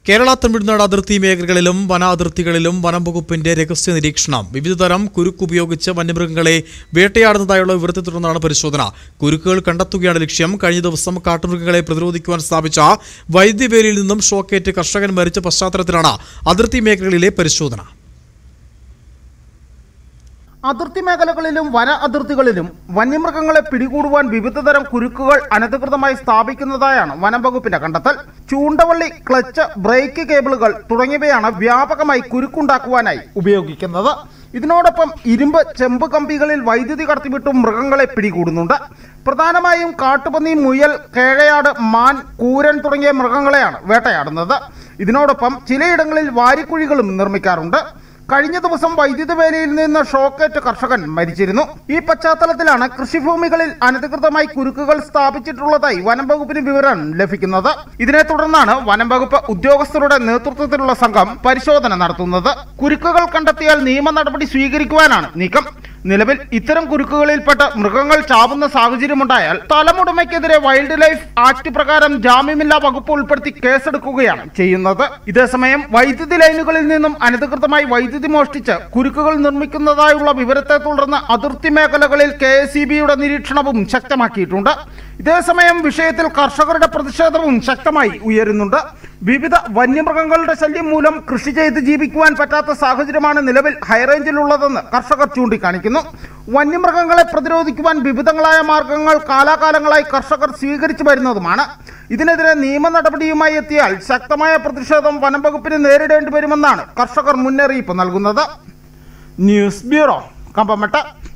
കേരള തമിഴ്നാട് അതിർത്തി മേഖലകളിലും വന അതിർത്തികളിലും വനം വകുപ്പിന്റെ രഹസ്യ നിരീക്ഷണം വിവിധതരം കുരുക്ക് ഉപയോഗിച്ച് വന്യമൃഗങ്ങളെ വേട്ടയാടുന്നതായുള്ള വിവരത്തെ തുടർന്നാണ് പരിശോധന കുരുക്കുകൾ കണ്ടെത്തുകയാണ് ലക്ഷ്യം കഴിഞ്ഞ ദിവസം കാട്ടുമൃഗങ്ങളെ പ്രതിരോധിക്കുവാൻ സ്ഥാപിച്ച വൈദ്യവേലിയിൽ നിന്നും ഷോക്കേറ്റ് കർഷകൻ മരിച്ച പശ്ചാത്തലത്തിലാണ് അതിർത്തി മേഖലകളിലെ പരിശോധന അതിർത്തി മേഖലകളിലും വന അതിർത്തികളിലും വന്യമൃഗങ്ങളെ പിടികൂടുവാൻ വിവിധതരം കുരുക്കുകൾ അനധികൃതമായി സ്ഥാപിക്കുന്നതായാണ് വനം വകുപ്പിന്റെ കണ്ടെത്തൽ ചൂണ്ടവള്ളി ക്ലച്ച് ബ്രേക്ക് കേബിളുകൾ തുടങ്ങിയവയാണ് വ്യാപകമായി കുരുക്കുണ്ടാക്കുവാനായി ഉപയോഗിക്കുന്നത് ഇതിനോടൊപ്പം ഇരുമ്പ് ചെമ്പ് കമ്പികളിൽ വൈദ്യുതി കടത്തിവിട്ടും മൃഗങ്ങളെ പിടികൂടുന്നുണ്ട് പ്രധാനമായും കാട്ടുപന്നി മുയൽ കേഴയാട് മാൻ കൂരൻ തുടങ്ങിയ മൃഗങ്ങളെയാണ് വേട്ടയാടുന്നത് ഇതിനോടൊപ്പം ചിലയിടങ്ങളിൽ വാരിക്കുഴികളും നിർമ്മിക്കാറുണ്ട് കഴിഞ്ഞ ദിവസം വൈദ്യുത വേലയിൽ നിന്ന് ഷോക്കേറ്റ് കർഷകൻ മരിച്ചിരുന്നു ഈ പശ്ചാത്തലത്തിലാണ് കൃഷിഭൂമികളിൽ അനധികൃതമായി കുരുക്കുകൾ സ്ഥാപിച്ചിട്ടുള്ളതായി വനം വകുപ്പിന് വിവരം ലഭിക്കുന്നത് ഇതിനെ തുടർന്നാണ് വനം വകുപ്പ് ഉദ്യോഗസ്ഥരുടെ നേതൃത്വത്തിലുള്ള സംഘം പരിശോധന നടത്തുന്നത് കുരുക്കുകൾ കണ്ടെത്തിയാൽ നിയമ നടപടി സ്വീകരിക്കുവാനാണ് നീക്കം നിലവിൽ ഇത്തരം കുരുക്കുകളിൽപ്പെട്ട് മൃഗങ്ങൾ ചാവുന്ന സാഹചര്യമുണ്ടായാൽ സ്ഥലമുടമയ്ക്കെതിരെ വൈൽഡ് ലൈഫ് ആക്ട് പ്രകാരം ജാമ്യമില്ലാ വകുപ്പ് ഉൾപ്പെടുത്തി കേസെടുക്കുകയാണ് ചെയ്യുന്നത് ഇതേസമയം വൈദ്യുതി ലൈനുകളിൽ നിന്നും അനധികൃതമായി വൈദ്യുതി മോഷ്ടിച്ച് കുരുക്കുകൾ നിർമ്മിക്കുന്നതായുള്ള വിവരത്തെ തുടർന്ന് അതിർത്തി മേഖലകളിൽ കെ എസ് നിരീക്ഷണവും ശക്തമാക്കിയിട്ടുണ്ട് ഇതേസമയം വിഷയത്തിൽ കർഷകരുടെ പ്രതിഷേധവും ശക്തമായി ഉയരുന്നുണ്ട് വിവിധ വന്യമൃഗങ്ങളുടെ ശല്യം മൂലം കൃഷി ചെയ്ത് ജീവിക്കുവാൻ പറ്റാത്ത സാഹചര്യമാണ് നിലവിൽ ഹൈറേഞ്ചിലുള്ളതെന്ന് കർഷകർ ചൂണ്ടിക്കാണിക്കുന്നു വന്യമൃഗങ്ങളെ പ്രതിരോധിക്കുവാൻ വിവിധങ്ങളായ മാർഗങ്ങൾ കാലാകാലങ്ങളായി കർഷകർ സ്വീകരിച്ചു വരുന്നതുമാണ് ഇതിനെതിരെ നിയമ നടപടിയുമായി എത്തിയാൽ ശക്തമായ പ്രതിഷേധം വനം വകുപ്പിന് നേരിടേണ്ടി വരുമെന്നാണ് കർഷകർ മുന്നറിയിപ്പ് നൽകുന്നത് ന്യൂസ് ബ്യൂറോ കമ്പമട്ട